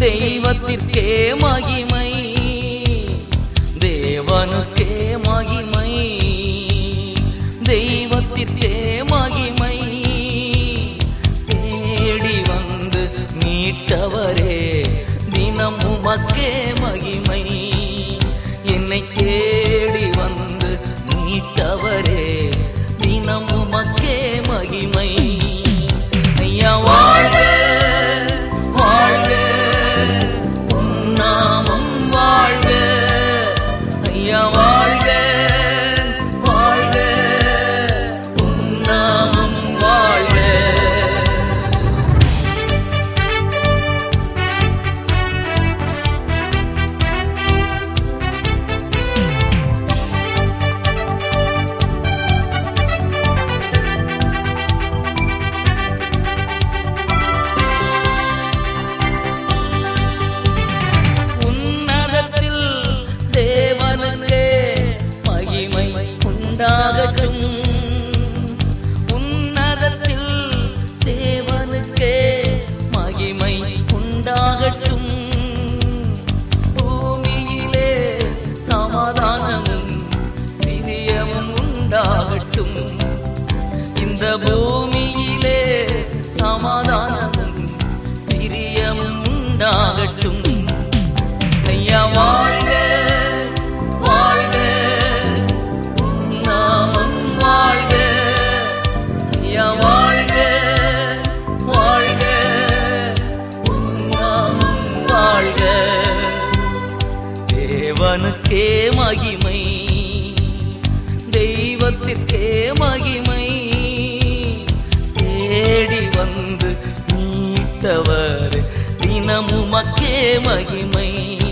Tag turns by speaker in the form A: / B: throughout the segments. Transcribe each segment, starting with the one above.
A: தெய்வத்திற்கே மகிமை தேவனுக்கே மகிமை தெய்வத்திற்கே மகிமை தேடி வந்து மீட்டவரே தினம் உமக்கே மகிமை என்னை தேடி வந்து மீட்டவரே தினம் உமக்கே மகிமை ஐயா வாழ்க வாழ்க உம் நாமம் வாழ்க ஐயா வாழ்க வாழ்க உம் நாமம் வாழ்க உன்னதத்தில் தேவனுக்கே மகிமை உண்டாகட்டும் உன்னதத்தில் தேவனுக்கே மகிமை உண்டாகட்டும் பூமியிலே சமாதானமும் பிரியமும் உண்டாகட்டும் இந்த பூமியிலே சமாதானமும் பிரியமும் உண்டாகட்டும் ஐயா வாழ்க வாழ்க உம் நாமம் வாழ்க ஐயா வாழ்க வாழ்க உம் நாமம் வாழ்க தேவனுக்கே மகிமை தெய்வத்திற்கே மகிமை தேடி வந்து மீட்டவர் தினமுமக்கே மகிமை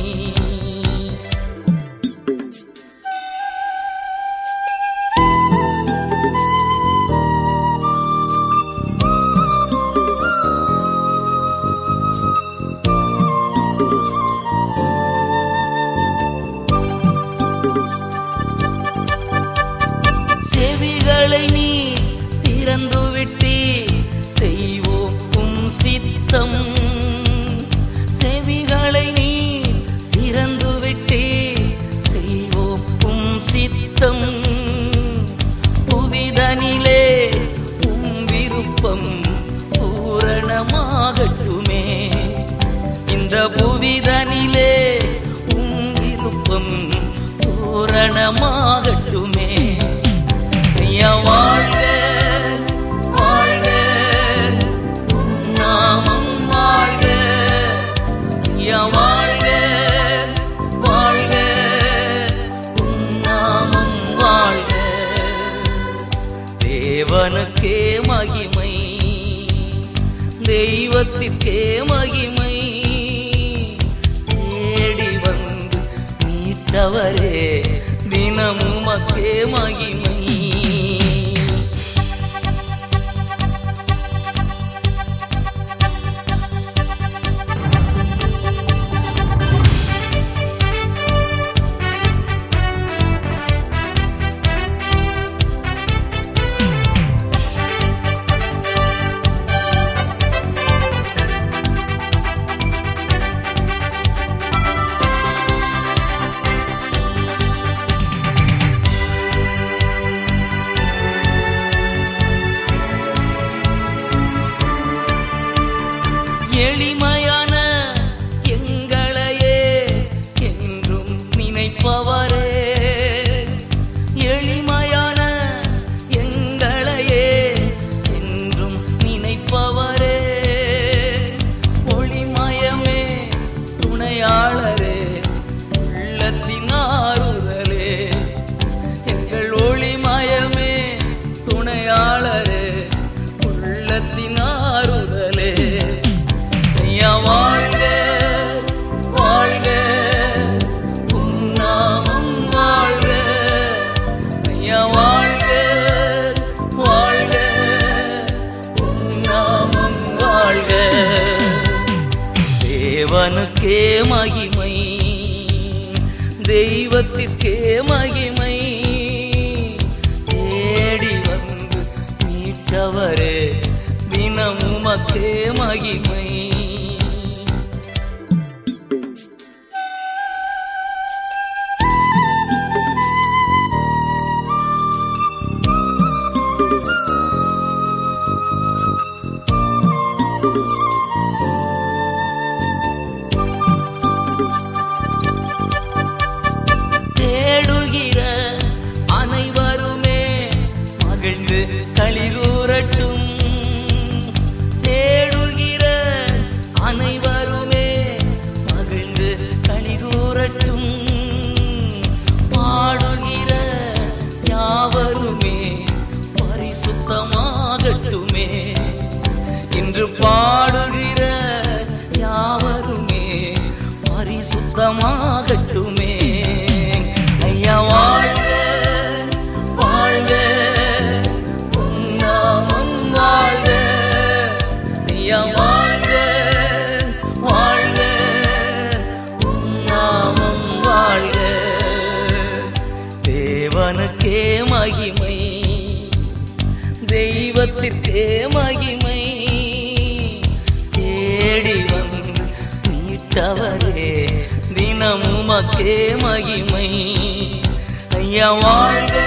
A: செவிகளை நீ திறந்து விட்டி செய்வோம் உம் சித்தம் செவிகளை நீ திறந்து விட்டி செய்வோம் உம் சித்தம் புவிதனிலே உம் விருப்பம் பூரணமாகட்டுமே இந்த புவிதனிலே உம் விருப்பம் பூரணமாகட்டுமே ஐயா வாழ்க வாழ்க உம் நாமம் வாழ்க ஐயா வாழ்க வாழ்க உம் நாமம் வாழ்க தேவனுக்கே மகிமை தெய்வத்திற்கே மகிமை தேடி வந்து மீட்டவரே தினமும் மக்கே மகிமை எளிமையான எங்களையே என்றும் நினைப்பவரே எளிமையான எங்களையே என்றும் நினைப்பவரே ஒளிமயமே துணையாளரே உள்ளத்தின் ஆறுதலே எங்கள் ஒளிமயமே துணையாளரே உள்ளத்தின் ஆறுதலே ஐயா வாழ்க வாழ்க உம் நாமம் வாழ்க ஐயா வாழ்க வாழ்க உம் நாமம் வாழ்க தேவனுக்கே மகிமை தெய்வத்திற்கே மகிமை தேடி வந்து மீட்டவரே தினமும் மக்கே மகிமை சுகமாகட்டுமே ஐயா வாழ்க வாழ்க உன்னாமம் வாழ்க ஐயா வாழ்க வாழ்க உன்னாமம் வாழ்க தேவனுக்கே மகிமை தெய்வத்திற்கே மகிமை தேடி வந்து மீட்டவரே தினமுமக்கே மகிமை ஐயா வாழ்க